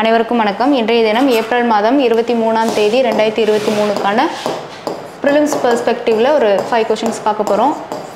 அனைவருக்கும் வணக்கம் இன்றைய தினம் ஏப்ரல் மாதம் இருபத்தி மூணாம் தேதி ரெண்டாயிரத்தி இருபத்தி மூணுக்கான ப்ரிலிம்ஸ் பெர்ஸ்பெக்டிவில் ஒரு ஃபைவ் கொஷின்ஸ் பார்க்க போகிறோம்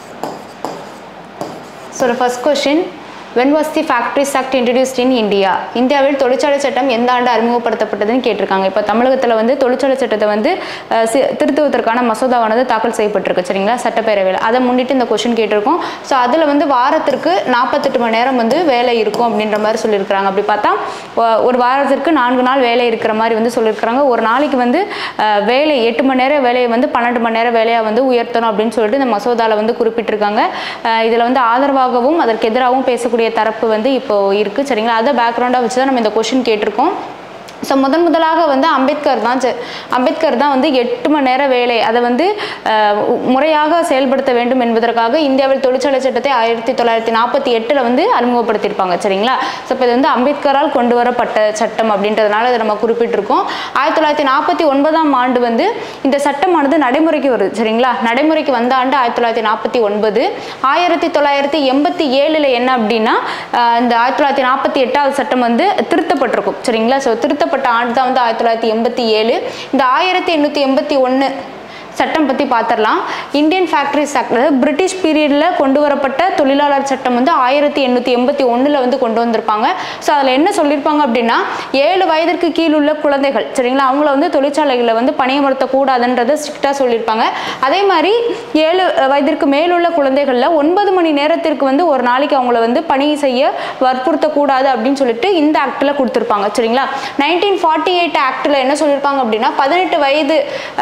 so first question when was the factories act introduced in India இந்தியாவில் தொழிற்சாலை சட்டம் எந்த ஆண்டு அறிமுகப்படுத்தப்பட்டதுன்னு கேட்டிருக்காங்க இப்போ தமிழகத்தில் வந்து தொழிற்சாலை சட்டத்தை வந்து அஹ், சி- திருத்துவதற்கான மசோதாவானது தாக்கல் செய்யப்பட்டிருக்கு சரிங்களா சட்டப்பேரவையில் அதை முன்னிட்டு இந்த கொஷின் கேட்டிருக்கோம் ஸோ அதில் வந்து வாரத்திற்கு நாற்பத்தெட்டு மணி நேரம் வந்து வேலை இருக்கும் அப்படின்ற மாதிரி சொல்லியிருக்கிறாங்க அப்படி பார்த்தா ஒ- ஒரு வாரத்திற்கு நான்கு நாள் வேலை இருக்கிற மாதிரி வந்து சொல்லியிருக்கிறாங்க ஒரு நாளைக்கு வந்து அஹ், வேலை எட்டு மணி நேரம் வேலையை வந்து பன்னெண்டு மணி நேரம் வேலையாக வந்து உயர்த்தணும் அப்படின்னு சொல்லிட்டு இந்த மசோதாவில் வந்து குறிப்பிட்டிருக்காங்க இதில் வந்து ஆதரவாகவும் அதற்கு எதிராகவும் பேசக்கூடிய தரப்பு வந்து இப்போ இருக்குது சரிங்களா அதை பேக்ரவுண்டாக வச்சு தான் நம்ம இந்த கொஷின் கேட்டிருக்கோம் ஸோ முதன் முதலாக வந்து அம்பேத்கர் தான் செ- அம்பேத்கர் தான் வந்து எட்டு மணி நேர வேலை அதை வந்து அஹ், முறையாக செயல்படுத்த வேண்டும் என்பதற்காக இந்தியாவில் தொழிற்சாலை சட்டத்தை ஆயிரத்தி தொள்ளாயிரத்தி நாற்பத்தி எட்டில் வந்து அறிமுகப்படுத்தியிருப்பாங்க சரிங்களா ஸோ இப்போ இது வந்து அம்பேத்கரால் கொண்டு வரப்பட்ட சட்டம் அப்படின்றதுனால இதை நம்ம குறிப்பிட்டிருக்கோம் ஆயிரத்தி தொள்ளாயிரத்தி நாற்பத்தி ஒன்பதாம் ஆண்டு வந்து இந்த சட்டமானது நடைமுறைக்கு வருது சரிங்களா நடைமுறைக்கு வந்த ஆண்டு ஆயிரத்தி தொள்ளாயிரத்தி நாற்பத்தி ஒன்பது ஆயிரத்தி தொள்ளாயிரத்தி எண்பத்தி ஏழில் என்ன அப்படின்னா அஹ், இந்த ஆயிரத்தி தொள்ளாயிரத்தி நாற்பத்தி எட்டாவது சட்டம் வந்து திருத்தப்பட்டிருக்கும் சரிங்களா ஸோ திருத்தப்பட்ட ஆண்டு தான் வந்து ஆயிரத்தி தொள்ளாயிரத்தி எண்பத்தி ஏழு இந்த ஆயிரத்தி எண்ணூற்றி எண்பத்தி ஒன்று சட்டம் பற்றி பார்த்துடலாம் இந்தியன் ஃபேக்ட்ரிஸ் ஆக்ட் அதாவது பிரிட்டிஷ் பீரியடில் கொண்டு வரப்பட்ட தொழிலாளர் சட்டம் வந்து ஆயிரத்தி எண்ணூற்றி எண்பத்தி ஒன்றில் வந்து கொண்டு வந்திருப்பாங்க ஸோ அதில் என்ன சொல்லியிருப்பாங்க அப்படின்னா ஏழு வயதிற்கு கீழ் உள்ள குழந்தைகள் சரிங்களா அவங்கள வந்து தொழிற்சாலைகளில் வந்து பணியமர்த்தக்கூடாதுன்றதை ஸ்ட்ரிக்டாக சொல்லியிருப்பாங்க அதே மாதிரி ஏழு வயதிற்கு மேலுள்ள குழந்தைகளில் ஒன்பது மணி நேரத்திற்கு வந்து ஒரு நாளைக்கு அவங்கள வந்து பணி செய்ய வற்புறுத்தக்கூடாது அப்படின்னு சொல்லிட்டு இந்த ஆக்டில் கொடுத்துருப்பாங்க சரிங்களா நைன்டீன் ஃபார்ட்டி எயிட் ஆக்டில் என்ன சொல்லியிருப்பாங்க அப்படின்னா பதினெட்டு வயது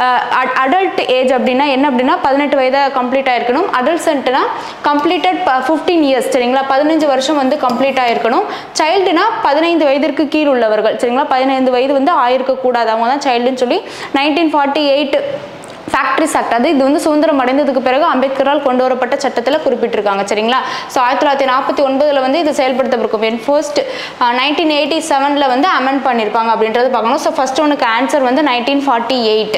அடல்ட் ஏஜ் அப்படின்னா என்ன அப்படின்னா பதினெட்டு வயதை கம்ப்ளீட் ஆயிருக்கணும் அடல்ட்ஸ்ன்ட்டுனா கம்ப்ளீட்டட் ஃபிஃப்டீன் இயர்ஸ் சரிங்களா பதினஞ்சு வருஷம் வந்து கம்ப்ளீட் ஆயிருக்கணும் சைல்டுனா பதினைந்து வயதிற்கு கீழ் உள்ளவர்கள் சரிங்களா பதினைந்து வயது வந்து ஆயிருக்க கூடாது அவங்க தான் சைல்டுன்னு சொல்லி nineteen forty eight factories act அது இது வந்து சுதந்திரம் அடைந்ததுக்கு பிறகு அம்பேத்கரால் கொண்டு வரப்பட்ட சட்டத்தில் குறிப்பிட்டிருக்காங்க சரிங்களா ஸோ ஆயிரத்தி தொள்ளாயிரத்தி நாற்பத்தி ஒன்பதில் வந்து இது செயல்படுத்தப்பட்டிருக்கும் வென் ஃபர்ஸ்ட் நைன்டீன் எயிட்டி செவனில் வந்து அமெண்ட் பண்ணியிருப்பாங்க அப்படின்றது பார்க்கணும் ஸோ ஃபர்ஸ்ட் ஒனுக்கு ஆன்சர் வந்து nineteen forty eight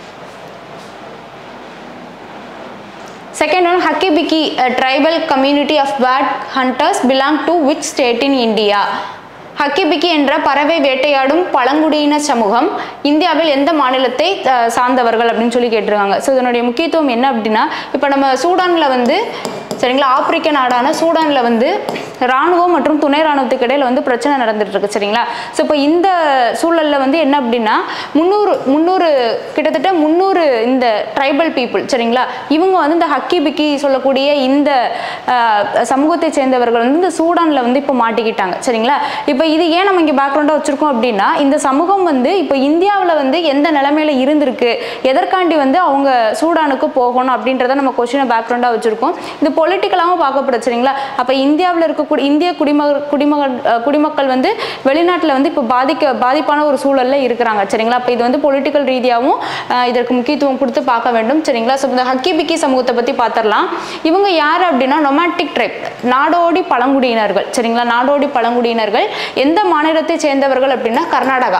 Second one, Hakibiki, a tribal community of bird hunters belong to which state in India? Hakkipikki என்ற பறவை வேட்டையாடும் பழங்குடியின சமூகம் இந்தியாவில் எந்த மாநிலத்தை அஹ், சார்ந்தவர்கள் அப்படின்னு சொல்லி கேட்டிருக்காங்க ஸோ இதனுடைய முக்கியத்துவம் என்ன அப்படின்னா இப்போ நம்ம சூடானில் வந்து சரிங்களா ஆப்பிரிக்க நாடான சூடானில் வந்து ராணுவம் மற்றும் துணை ராணுவத்துக்கு இடையில வந்து பிரச்சனை நடந்துட்டு இருக்கு சரிங்களா ஸோ இப்போ இந்த சூழல்ல வந்து என்ன அப்படின்னா முந்நூறு முந்நூறு கிட்டத்தட்ட முந்நூறு இந்த ட்ரைபல் பீப்புள் சரிங்களா இவங்க வந்து இந்த ஹக்கி பிக்கி சொல்லக்கூடிய இந்த அஹ், சமூகத்தை சேர்ந்தவர்கள் வந்து இந்த சூடானில் வந்து இப்போ மாட்டிக்கிட்டாங்க சரிங்களா இப்போ இது ஏன் நம்ம இங்கே பேக்ரவுண்டாக வச்சுருக்கோம் அப்படின்னா இந்த சமூகம் வந்து இப்போ இந்தியாவில் வந்து எந்த நிலைமையில இருந்திருக்கு எதற்காண்டி வந்து அவங்க சூடானுக்கு போகணும் அப்படின்றத நம்ம கொஷினை பேக்ரவுண்டாக வச்சுருக்கோம் இது பொலிட்டிக்கலாகவும் பார்க்கப்படுது சரிங்களா அப்போ இந்தியாவில் இருக்கக்கூடிய இந்திய குடிமக குடிமகன் அஹ், குடிமக்கள் வந்து வெளிநாட்டில் வந்து இப்போ பாதிக்க பாதிப்பான ஒரு சூழல்ல இருக்கிறாங்க சரிங்களா அப்போ இது வந்து பொலிட்டிக்கல் ரீதியாகவும் அஹ், இதற்கு முக்கியத்துவம் கொடுத்து பார்க்க வேண்டும் சரிங்களா ஸோ இந்த ஹக்கி பிக்கி சமூகத்தை பற்றி பார்த்துடலாம் இவங்க யார் அப்படின்னா ரொமான்டிக் ட்ரைப் நாடோடி பழங்குடியினர்கள் சரிங்களா நாடோடி பழங்குடியினர்கள் எந்த மாநிலத்தை சேர்ந்தவர்கள் அப்படின்னா கர்நாடகா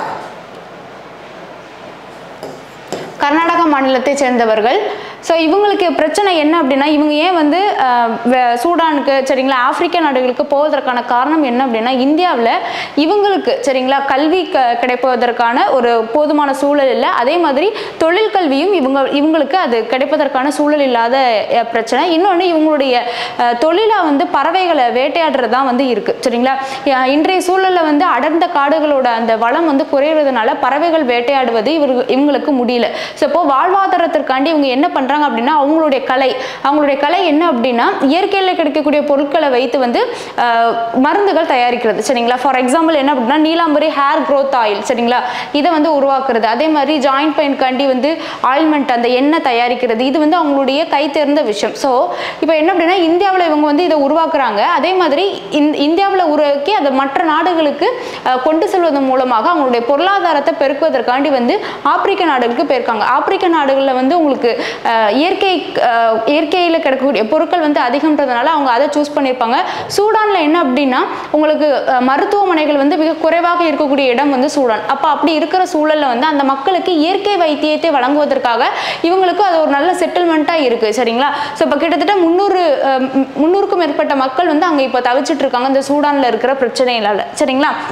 கர்நாடகா மாநிலத்தை சேர்ந்தவர்கள் ஸோ இவங்களுக்கு பிரச்சனை என்ன அப்படின்னா இவங்க ஏன் வந்து அஹ், வே- சூடானுக்கு சரிங்களா ஆப்பிரிக்க நாடுகளுக்கு போவதற்கான காரணம் என்ன அப்படின்னா இந்தியாவில் இவங்களுக்கு சரிங்களா கல்வி க கிடைப்பதற்கான ஒரு போதுமான சூழல் இல்லை அதே மாதிரி தொழில் கல்வியும் இவங்க இவங்களுக்கு அது கிடைப்பதற்கான சூழல் இல்லாத அஹ், பிரச்சனை இன்னொன்று இவங்களுடைய அஹ், தொழிலா வந்து பறவைகளை வேட்டையாடுறது தான் வந்து இருக்குது சரிங்களா அஹ், இன்றைய சூழலில் வந்து அடர்ந்த காடுகளோட அந்த வளம் வந்து குறையிறதுனால பறவைகள் வேட்டையாடுவது இவர்கள் இவங்களுக்கு முடியல ஸோ இப்போ வாழ்வாதாரத்திற்காண்டி இவங்க என்ன பண்ணுறாங்க அப்படின்னா அவங்களுடைய கலை அவங்களுடைய கலை என்ன அப்படின்னா இயற்கையில் கிடைக்கக்கூடிய பொருட்களை வைத்து வந்து அஹ், மருந்துகள் தயாரிக்கிறது சரிங்களா ஃபார் எக்ஸாம்பிள் என்ன அப்படின்னா நீலாம்பரி ஹேர் growth ஆயில் சரிங்களா இதை வந்து உருவாக்குறது அதே மாதிரி ஜாயிண்ட் பெயின்காண்டி வந்து ஆயில்மெண்ட் அந்த எண்ணெய் தயாரிக்கிறது இது வந்து அவங்களுடைய கை தேர்ந்த விஷயம் ஸோ இப்போ என்ன அப்படின்னா இந்தியாவில் இவங்க வந்து இதை உருவாக்குறாங்க அதே மாதிரி இந்த இந்தியாவில் உருவாக்கி அதை மற்ற நாடுகளுக்கு அஹ், கொண்டு செல்வதன் மூலமாக அவங்களுடைய பொருளாதாரத்தை பெருக்குவதற்காண்டி வந்து ஆப்பிரிக்க நாடுகளுக்கு போயிருக்காங்க ஆப்பிரிக்க நாடுகளில் வந்து உங்களுக்கு அஹ், இயற்கை அஹ், இயற்கையில் கிடைக்கக்கூடிய பொருட்கள் வந்து அதிகம்ன்றதுனால அவங்க அதை சூஸ் பண்ணியிருப்பாங்க சூடானில் என்ன அப்படின்னா உங்களுக்கு அஹ், மருத்துவமனைகள் வந்து மிக குறைவாக இருக்கக்கூடிய இடம் வந்து சூடான் அப்போ அப்படி இருக்கிற சூழல்ல வந்து அந்த மக்களுக்கு இயற்கை வைத்தியத்தை வழங்குவதற்காக இவங்களுக்கு அது ஒரு நல்ல செட்டில்மெண்ட்டாக இருக்குது சரிங்களா ஸோ இப்போ கிட்டத்தட்ட முந்நூறு முந்நூறுக்கும் மேற்பட்ட மக்கள் வந்து அங்கே இப்போ தவிச்சிட்டு இருக்காங்க இந்த சூடானில் இருக்கிற பிரச்சனைகளால் சரிங்களா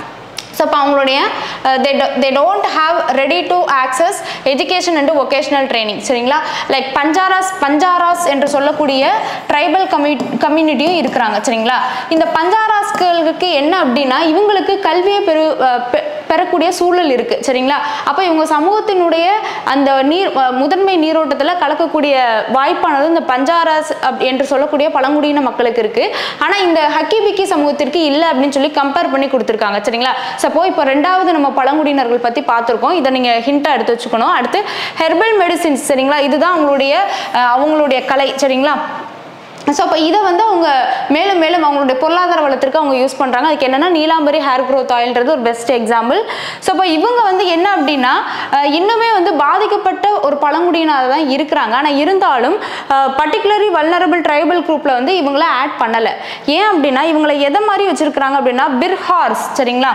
ஸோ அப்போ அவங்களுடைய they they don't have ready to access education and vocational training சரிங்களா லைக் பஞ்சாராஸ் பஞ்சாராஸ் என்று சொல்லக்கூடிய ட்ரைபல் கம்யூ கம்யூனிட்டியும் இருக்கிறாங்க சரிங்களா இந்த பஞ்சாராஸ்களுக்கு என்ன அப்படின்னா இவங்களுக்கு கல்வியை பெரு அஹ் பெ- பெறக்கூடிய சூழல் இருக்கு சரிங்களா அப்போ இவங்க சமூகத்தினுடைய அந்த நீர் அஹ் முதன்மை நீரோட்டத்தில் கலக்கக்கூடிய வாய்ப்பானது இந்த பஞ்சாராஸ் அப்- என்று சொல்லக்கூடிய பழங்குடியின மக்களுக்கு இருக்கு ஆனால் இந்த ஹக்கி பிக்கி சமூகத்திற்கு இல்லை அப்படின்னு சொல்லி கம்பேர் பண்ணி கொடுத்துருக்காங்க சரிங்களா சப்போ இப்போ ரெண்டாவது நம்ம பழங்குடியினர்கள் பற்றி பார்த்துருக்கோம் இதை நீங்கள் ஹிண்ட்டாக எடுத்து வச்சுக்கணும் அடுத்து ஹெர்பல் மெடிசின்ஸ் சரிங்களா இதுதான் அவங்களுடைய அஹ், அவங்களுடைய கலை சரிங்களா ஸோ அப்போ இதை வந்து அவங்க மேலும் மேலும் அவங்களுடைய பொருளாதார வளத்திற்கு அவங்க யூஸ் பண்ணுறாங்க அதுக்கு என்னன்னா நீலாம்பரி ஹேர் க்ரோத் ஆயில்ன்றது ஒரு பெஸ்ட் எக்ஸாம்பிள் ஸோ அப்போ இவங்க வந்து என்ன அப்படின்னா அஹ், இன்னுமே வந்து பாதிக்கப்பட்ட ஒரு பழங்குடியினராக தான் இருக்கிறாங்க ஆனால் இருந்தாலும் பர்டிகுலரி வல்னரபிள் ட்ரைபல் குரூப்பில் வந்து இவங்கள ஆட் பண்ணலை ஏன் அப்படின்னா இவங்களை எதை மாதிரி வச்சிருக்கிறாங்க அப்படின்னா பிர்ஹார்ஸ் சரிங்களா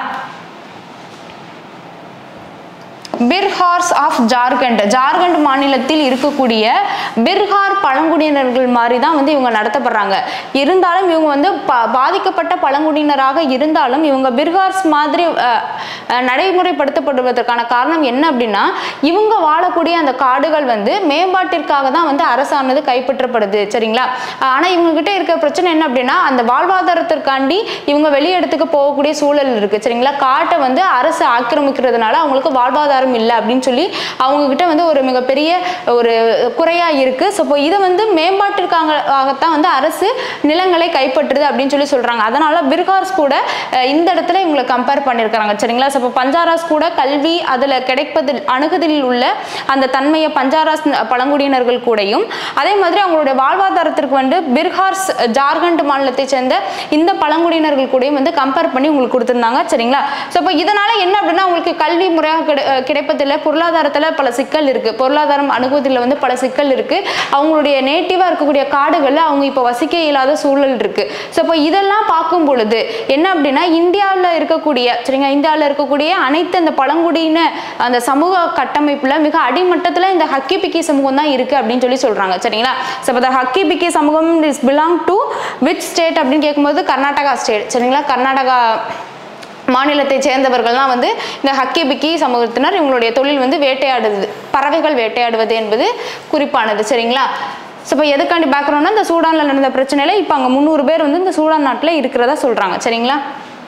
பிர்ஹார்ஸ் ஆஃப் ஜார்க்கண்ட் ஜார்க்கண்ட் மாநிலத்தில் இருக்கக்கூடிய பிர்ஹார் பழங்குடியினர்கள் மாதிரி தான் வந்து இவங்க நடத்தப்படுறாங்க இருந்தாலும் இவங்க வந்து பா பாதிக்கப்பட்ட பழங்குடியினராக இருந்தாலும் இவங்க பிர்ஹார்ஸ் மாதிரி அஹ், அஹ், நடைமுறைப்படுத்தப்படுவதற்கான காரணம் என்ன அப்படின்னா இவங்க வாழக்கூடிய அந்த காடுகள் வந்து மேம்பாட்டிற்காக தான் வந்து அரசானது கைப்பற்றப்படுது சரிங்களா ஆனால் இவங்க கிட்ட இருக்க பிரச்சனை என்ன அப்படின்னா அந்த வாழ்வாதாரத்திற்காண்டி இவங்க வெளியிடத்துக்கு போகக்கூடிய சூழல் இருக்கு சரிங்களா காட்டை வந்து அரசு ஆக்கிரமிக்கிறதுனால அவங்களுக்கு வாழ்வாதாரம் இல்லை அப்படின்னு சொல்லி அவங்க கிட்ட வந்து ஒரு மிகப்பெரிய ஒரு குறையா இருக்கு ஸோ இப்போ இதை வந்து மேம்பாட்டிற்காக ஆகத்தான் வந்து அரசு நிலங்களை கைப்பற்றுது அப்படின்னு சொல்லி சொல்றாங்க அதனால பிர்கார்ஸ் கூட அஹ், இந்த இடத்துல இவங்களை கம்பேர் பண்ணியிருக்கிறாங்க சரிங்களா ஸோ இப்போ பஞ்சாராஸ் கூட கல்வி அதில் கிடைப்பதில் அணுகுதலில் உள்ள அந்த தன்மையை பஞ்சாராஸ் பழங்குடியினர்கள் கூடயும் அதே மாதிரி அவங்களுடைய வாழ்வாதாரத்திற்கு வந்து பிர்ஹார்ஸ் ஜார்க்கண்ட் மாநிலத்தை சேர்ந்த இந்த பழங்குடியினர்கள் கூடயும் வந்து கம்பேர் பண்ணி உங்களுக்கு கொடுத்துருந்தாங்க சரிங்களா ஸோ இப்போ இதனால என்ன அப்படின்னா உங்களுக்கு கல்வி முறையாக கிடை கிடைப்பதில் பொருளாதாரத்தில் பல சிக்கல் இருக்கு பொருளாதாரம் அணுகுவதில் வந்து பல சிக்கல் இருக்கு அவங்களுடைய நேட்டிவாக இருக்கக்கூடிய காடுகளில் அவங்க இப்போ வசிக்க இயலாத சூழல் இருக்கு ஸோ இப்போ இதெல்லாம் பார்க்கும் பொழுது என்ன அப்படின்னா இந்தியாவில் இருக்கக்கூடிய சரிங்க இந்தியாவில் இருக்கக்கூடிய அனைத்து அந்த பழங்குடியின அந்த சமூக கட்டமைப்பில் மிக அடிமட்டத்தில் இந்த ஹக்கி பிக்கி சமூகம் தான் இருக்கு அப்படின்னு சொல்லி சொல்றாங்க சரிங்களா ஸோ இப்போ ஹக்கி பிக்கி சமூகம் is belong to which state அப்படின்னு கேட்கும்போது கர்நாடகா ஸ்டேட் சரிங்களா கர்நாடகா மாநிலத்தை சேர்ந்தவர்கள் தான் வந்து இந்த ஹக்கி பிக்கி சமூகத்தினர் இவங்களுடைய தொழில் வந்து வேட்டையாடுது பறவைகள் வேட்டையாடுவது என்பது குறிப்பானது சரிங்களா ஸோ இப்போ எதுக்காண்டி பேக்ரவுண்ட்னா இந்த சூடானில் நடந்த பிரச்சனையில இப்போ அங்கே முந்நூறு பேர் வந்து இந்த சூடான் நாட்டில் இருக்கிறதா சொல்கிறாங்க சரிங்களா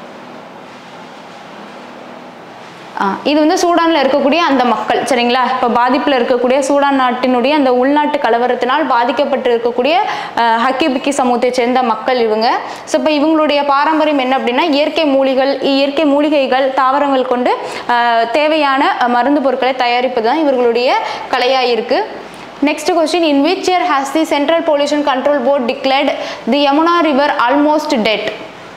ஆ, இது வந்து சூடானில் இருக்கக்கூடிய அந்த மக்கள் சரிங்களா இப்போ பாதிப்பில் இருக்கக்கூடிய சூடான் நாட்டினுடைய அந்த உள்நாட்டு கலவரத்தினால் பாதிக்கப்பட்டு இருக்கக்கூடிய அஹ், ஹக்கி பிக்கி சமூகத்தை சேர்ந்த மக்கள் இவங்க ஸோ இப்போ இவங்களுடைய பாரம்பரியம் என்ன அப்படின்னா இயற்கை மூலிகள் இயற்கை மூலிகைகள் தாவரங்கள் கொண்டு அஹ், தேவையான அஹ், மருந்து பொருட்களை தயாரிப்பது தான் இவர்களுடைய கலையாக இருக்கு next question in which year has the central pollution control board declared the Yamuna river almost dead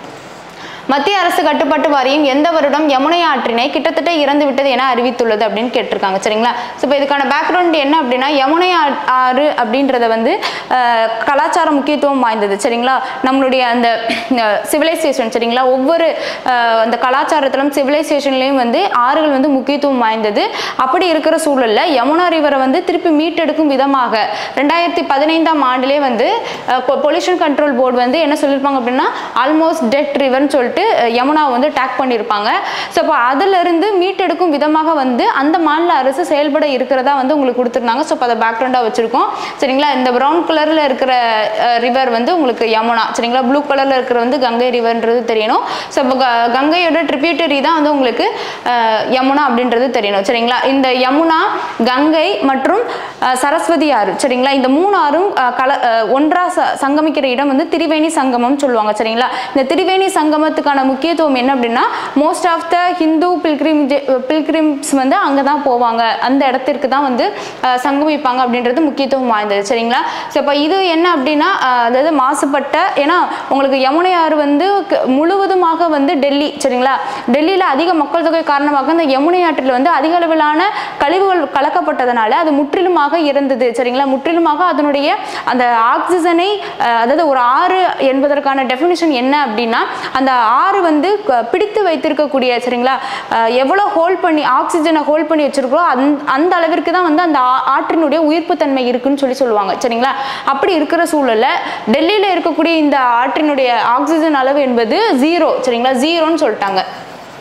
மத்திய அரசு கட்டுப்பாட்டு வாரியம் எந்த வருடம் யமுனை ஆற்றினை கிட்டத்தட்ட இறந்து விட்டது என அறிவித்துள்ளது அப்படின்னு கேட்டிருக்காங்க சரிங்களா ஸோ இப்போ இதுக்கான பேக்ரவுண்ட் என்ன அப்படின்னா யமுனை ஆ- ஆறு அப்படின்றத வந்து அஹ், கலாச்சார முக்கியத்துவம் வாய்ந்தது சரிங்களா நம்மளுடைய அந்த சிவிலைசேஷன் சரிங்களா ஒவ்வொரு அஹ், அந்த கலாச்சாரத்திலும் சிவிலைசேஷன்லையும் வந்து ஆறுகள் வந்து முக்கியத்துவம் வாய்ந்தது அப்படி இருக்கிற சூழல்ல யமுனா ரிவரை வந்து திருப்பி மீட்டெடுக்கும் விதமாக ரெண்டாயிரத்தி பதினைந்தாம் ஆண்டிலே வந்து பொல்யூஷன் கண்ட்ரோல் போர்டு வந்து என்ன சொல்லியிருப்பாங்க அப்படின்னா ஆல்மோஸ்ட் டெட் ரிவர்னு சொல்லிட்டு அஹ், யமுனா வந்து டேக் பண்ணியிருப்பாங்க ஸோ அப்போ அதிலிருந்து மீட்டெடுக்கும் விதமாக வந்து அந்த மாநில அரசு செயல்பட இருக்கிறதா வந்து உங்களுக்கு கொடுத்துருந்தாங்க ஸோ இப்போ அதை பேக்ரவுண்டாக வச்சுருக்கோம் சரிங்களா இந்த ப்ரௌன் கலரில் இருக்கிற ரிவர் வந்து உங்களுக்கு யமுனா சரிங்களா ப்ளூ கலரில் இருக்கிற வந்து கங்கை ரிவர்ன்றது தெரியணும் ஸோ இப்போ க- கங்கையோட ட்ரிபியூட்டரி தான் வந்து உங்களுக்கு அஹ், யமுனா அப்படின்றது தெரியணும் சரிங்களா இந்த யமுனா கங்கை மற்றும் அஹ், சரஸ்வதி ஆறு சரிங்களா இந்த மூணு ஆறும் அஹ், கல அஹ், ஒன்றா ச சங்கமிக்கிற இடம் வந்து திரிவேணி சங்கமம் சொல்லுவாங்க சரிங்களா இந்த திரிவேணி சங்கமத்துக்கான முக்கியத்துவம் என்ன அப்படின்னா most of the Hindu pilgrim pilgrims வந்து அங்கே தான் போவாங்க அந்த இடத்திற்கு தான் வந்து அஹ், சங்கமிப்பாங்க அப்படின்றது முக்கியத்துவம் வாய்ந்தது சரிங்களா ஸோ இப்போ இது என்ன அப்படின்னா அஹ், அதாவது மாசுபட்ட ஏன்னா உங்களுக்கு யமுனை ஆறு வந்து க- முழுவதுமாக வந்து டெல்லி சரிங்களா டெல்லியில் அதிக மக்கள் தொகை காரணமாக இந்த யமுனை ஆற்றில் வந்து அதிக அளவிலான கழிவுகள் கலக்கப்பட்டதனால அது முற்றிலுமாக இறந்தது சரிங்களா முற்றிலுமாக அதனுடைய அந்த ஆக்சிஜனை அஹ், அதாவது ஒரு ஆறு என்பதற்கான டெஃபினிஷன் என்ன அப்படின்னா அந்த ஆறு வந்து க- பிடித்து வைத்திருக்கக்கூடிய சரிங்களா அஹ், எவ்வளோ ஹோல்ட் பண்ணி ஆக்சிஜனை ஹோல்ட் பண்ணி வச்சிருக்கோ அந்த அந்த அளவிற்கு தான் வந்து அந்த ஆ- ஆற்றினுடைய உயிர்ப்புத்தன்மை இருக்குன்னு சொல்லி சொல்லுவாங்க சரிங்களா அப்படி இருக்கிற சூழல்ல டெல்லியில் இருக்கக்கூடிய இந்த ஆற்றினுடைய ஆக்சிஜன் அளவு என்பது ஜீரோ சரிங்களா ஜீரோன்னு சொல்லிட்டாங்க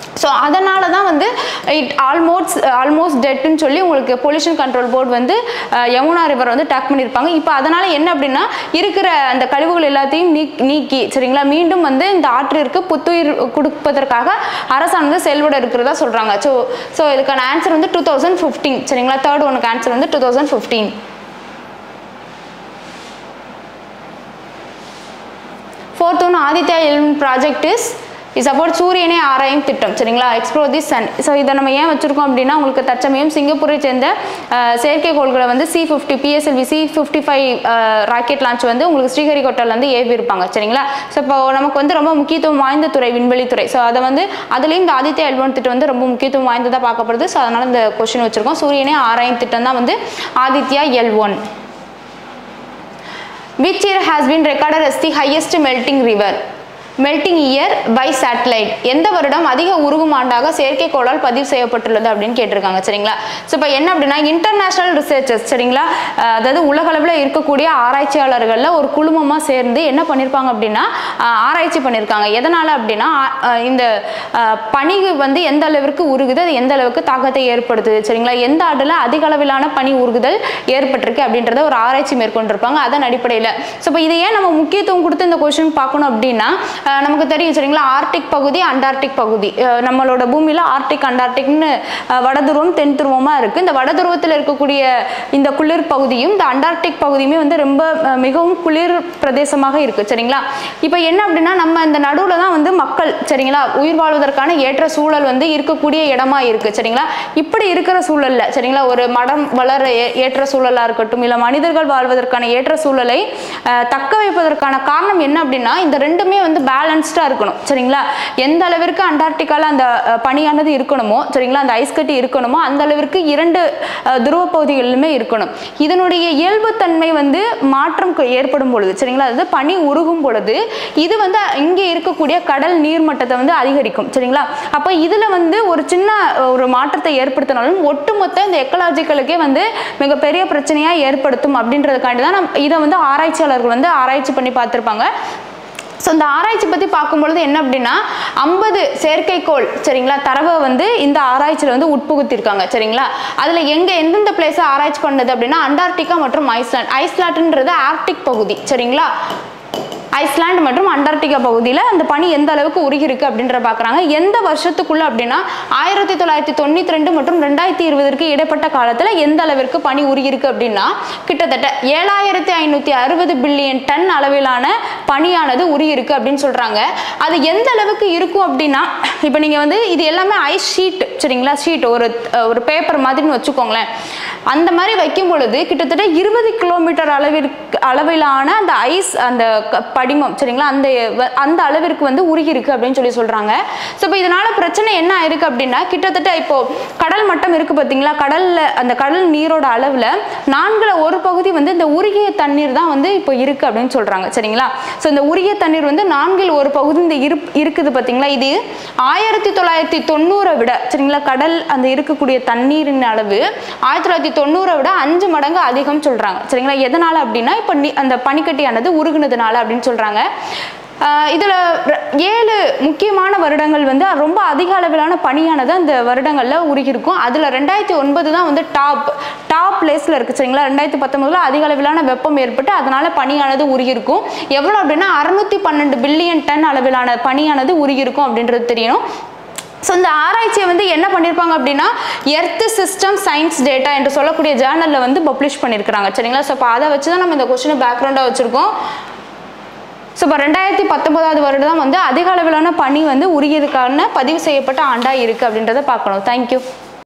ஸோ அதனால தான் வந்து இட் ஆல்மோஸ்ட் ஆல்மோஸ்ட் டெட்டுன்னு சொல்லி உங்களுக்கு பொல்யூஷன் கண்ட்ரோல் போர்டு வந்து அஹ், யமுனா ரிவர் வந்து டேக் பண்ணியிருப்பாங்க இப்போ அதனால என்ன அப்படின்னா இருக்கிற அந்த கழிவுகள் எல்லாத்தையும் நீக் நீக்கி சரிங்களா மீண்டும் வந்து இந்த ஆற்றிற்கு புத்துயிர் கொடுப்பதற்காக அரசானது செயல்பட இருக்கிறதா சொல்கிறாங்க ஸோ ஸோ இதுக்கான ஆன்சர் வந்து டூ தௌசண்ட் ஃபிஃப்டீன் சரிங்களா தேர்ட் ஒனுக்கு ஆன்சர் வந்து two thousand fifteen fourth one Aditya L one project is is about சூரியனை ஆராயும் திட்டம் சரிங்களா எக்ஸ்ப்ளோர் தி சன் ஸோ இதை நம்ம ஏன் வச்சிருக்கோம் அப்படின்னா உங்களுக்கு தற்சமயம் சிங்கப்பூரை சேர்ந்த அஹ், செயற்கைக்கோள்களை வந்து C fifty PSLV C fifty five rocket launch வந்து உங்களுக்கு ஸ்ரீஹரிகோட்டால வந்து ஏவி இருப்பாங்க சரிங்களா ஸோ இப்போ நமக்கு வந்து ரொம்ப முக்கியத்துவம் வாய்ந்த துறை விண்வெளித்துறை ஸோ அதை வந்து அதுலேயும் இந்த ஆதித்யா எல்வன் திட்டம் வந்து ரொம்ப முக்கியத்துவம் வாய்ந்ததாக பார்க்கப்படுது ஸோ அதனால இந்த கொஸ்டின் வச்சிருக்கோம் சூரியனை ஆராயும் திட்டம் தான் வந்து Aditya L one which year has been recorded as the highest melting river melting year by satellite எந்த வருடம் அதிக உருகும் ஆண்டாக செயற்கைக்கோளால் பதிவு செய்யப்பட்டுள்ளது அப்படின்னு கேட்டிருக்காங்க சரிங்களா ஸோ இப்போ என்ன அப்படின்னா இன்டர்நேஷனல் ரிசர்ச்சர்ஸ் சரிங்களா அஹ் அதாவது உலகளவில் இருக்கக்கூடிய ஆராய்ச்சியாளர்களில் ஒரு குழுமமாக சேர்ந்து என்ன பண்ணியிருப்பாங்க அப்படின்னா அஹ் ஆராய்ச்சி பண்ணியிருக்காங்க எதனால் அப்படின்னா அஹ் இந்த அஹ் பனி வந்து எந்த அளவிற்கு உருகுது அது எந்த அளவுக்கு தாக்கத்தை ஏற்படுத்துது சரிங்களா எந்த ஆண்டில் அதிக அளவிலான பனி உருகுதல் ஏற்பட்டிருக்கு அப்படின்றத ஒரு ஆராய்ச்சி மேற்கொண்டிருப்பாங்க அதன் அடிப்படையில் ஸோ இப்போ இதை ஏன் நம்ம முக்கியத்துவம் கொடுத்து இந்த கொஸ்டின் பார்க்கணும் அப்படின்னா அஹ் நமக்கு தெரியும் சரிங்களா ஆர்டிக் பகுதி அண்டார்டிக் பகுதி அஹ் நம்மளோட பூமியில் ஆர்டிக் அண்டார்டிக்னு அஹ் வடதுருவம் தென் துருவமாக இருக்குது இந்த வடதுருவத்தில் இருக்கக்கூடிய இந்த குளிர் பகுதியும் இந்த அண்டார்டிக் பகுதியுமே வந்து ரொம்ப அஹ், மிகவும் குளிர் பிரதேசமாக இருக்குது சரிங்களா இப்போ என்ன அப்படின்னா நம்ம இந்த நடுவில் தான் வந்து மக்கள் சரிங்களா உயிர் வாழ்வதற்கான ஏற்ற சூழல் வந்து இருக்கக்கூடிய இடமா இருக்குது சரிங்களா இப்படி இருக்கிற சூழல்ல சரிங்களா ஒரு மடம் வளர ஏ- ஏற்ற சூழலாக இருக்கட்டும் இல்லை மனிதர்கள் வாழ்வதற்கான ஏற்ற சூழலை அஹ், தக்க வைப்பதற்கான காரணம் என்ன அப்படின்னா இந்த ரெண்டுமே வந்து பேலன்ஸ்டாக இருக்கணும் சரிங்களா எந்த அளவிற்கு அண்டார்டிகால அந்த அஹ், பனியானது இருக்கணுமோ சரிங்களா அந்த ஐஸ் கட்டி இருக்கணுமோ அந்த அளவிற்கு இரண்டு அஹ், துருவ பகுதிகளிலுமே இருக்கணும் இதனுடைய இயல்புத்தன்மை வந்து மாற்றம் கு- ஏற்படும் பொழுது சரிங்களா அதாவது பனி உருகும் பொழுது இது வந்து இங்கே இருக்கக்கூடிய கடல் நீர்மட்டத்தை வந்து அதிகரிக்கும் சரிங்களா அப்போ இதில் வந்து ஒரு சின்ன அஹ், ஒரு மாற்றத்தை ஏற்படுத்தினாலும் ஒட்டுமொத்த இந்த எக்கலாஜிக்கலுக்கே வந்து மிகப்பெரிய பிரச்சனையாக ஏற்படுத்தும் அப்படின்றதுக்காண்டி தான் நம் இதை வந்து ஆராய்ச்சியாளர்கள் வந்து ஆராய்ச்சி பண்ணி பார்த்துருப்பாங்க ஸோ இந்த ஆராய்ச்சி பற்றி பார்க்கும்பொழுது என்ன அப்படின்னா ஐம்பது செயற்கைக்கோள் சரிங்களா தரவை வந்து இந்த ஆராய்ச்சியில் வந்து உட்புகுத்திருக்காங்க சரிங்களா அதில் எங்கே எந்தெந்த பிளேஸை ஆராய்ச்சி பண்ணது அப்படின்னா அண்டார்டிகா மற்றும் ஐஸ்லாண்ட் ஐஸ்லாண்டுன்றது ஆர்டிக் பகுதி சரிங்களா ஐஸ்லாண்ட் மற்றும் அண்டார்டிகா பகுதியில் அந்த பனி எந்த அளவுக்கு உருகி இருக்கு அப்படின்ற பார்க்குறாங்க எந்த வருஷத்துக்குள்ள அப்படின்னா ஆயிரத்தி தொள்ளாயிரத்தி தொண்ணூற்றி ரெண்டு மற்றும் ரெண்டாயிரத்தி இருபதற்கு இடைப்பட்ட காலத்தில் எந்த அளவிற்கு பனி உருகி இருக்கு அப்படின்னா கிட்டத்தட்ட ஏழாயிரத்தி ஐநூற்றி அறுபது பில்லியன் டன் அளவிலான பனியானது உருகி இருக்கு அப்படின்னு சொல்கிறாங்க அது எந்த அளவுக்கு இருக்கும் அப்படின்னா இப்போ நீங்கள் வந்து இது எல்லாமே ஐஸ் ஷீட் சரிங்களா ஷீட் ஒரு ஒரு பேப்பர் மாதிரின்னு வச்சுக்கோங்களேன் அந்த மாதிரி வைக்கும் பொழுது கிட்டத்தட்ட இருபது கிலோமீட்டர் அளவிற்கு அளவிலான அந்த ஐஸ் அந்த க- படிமம் சரிங்களா அந்த வ- அந்த அளவிற்கு வந்து உருகி இருக்கு அப்படின்னு சொல்லி சொல்றாங்க ஸோ இப்போ இதனால பிரச்சனை என்ன ஆயிருக்கு அப்படின்னா கிட்டத்தட்ட இப்போ கடல் மட்டம் இருக்கு பார்த்தீங்களா கடல்ல அந்த கடல் நீரோட அளவுல நான்குல ஒரு பகுதி வந்து இந்த உருகிய தண்ணீர் தான் வந்து இப்போ இருக்கு அப்படின்னு சொல்றாங்க சரிங்களா ஸோ இந்த உருகிய தண்ணீர் வந்து நான்கில் ஒரு பகுதி இந்த இரு இருக்குது பார்த்தீங்களா இது ஆயிரத்தி தொள்ளாயிரத்தி தொண்ணூறை விட சரிங்களா கடல் அந்த இருக்கக்கூடிய தண்ணீரின் அளவு ஆயிரத்தி தொள்ளாயிரத்தி தொண்ணூறை விட அஞ்சு மடங்கு அதிகம் சொல்றாங்க சரிங்களா எதனால அப்படின்னா இப்போ நி- அந்த பனிக்கட்டியானது உருகுனதுனால அப்படின்னு சொல்றாங்க ஆஹ் இதுல ர- ஏழு முக்கியமான வருடங்கள் வந்து ரொம்ப அதிக அளவிலான பனியானது அந்த வருடங்கள்ல உருகி இருக்கும் அதுல ரெண்டாயிரத்தி ஒன்பது தான் வந்து டாப் டாப் பிளேஸ்ல இருக்கு சரிங்களா ரெண்டாயிரத்தி பத்தொன்பதுல அதிக அளவிலான வெப்பம் ஏற்பட்டு அதனால பனியானது உருகி இருக்கும் எவ்வளவு அப்படின்னா அறுநூத்தி பன்னெண்டு பில்லியன் டன் அளவிலான பனியானது உருகி இருக்கும் அப்படின்றது தெரியணும் ஸோ இந்த ஆராய்ச்சியை வந்து என்ன பண்ணியிருப்பாங்க அப்படின்னா எர்த் சிஸ்டம் சயின்ஸ் டேட்டா என்று சொல்லக்கூடிய ஜேர்னலில் வந்து பப்ளிஷ் பண்ணியிருக்கிறாங்க சரிங்களா ஸோ இப்போ அதை வச்சு தான் நம்ம இந்த கொஸ்டினை பேக்ரவுண்டாக வச்சுருக்கோம் ஸோ இப்போ ரெண்டாயிரத்தி பத்தொன்பதாவது வருடம் வந்து அதிக அளவிலான பனி வந்து உருகியதுக்கான பதிவு செய்யப்பட்ட ஆண்டாக இருக்குது அப்படின்றத பார்க்கணும் தேங்க்யூ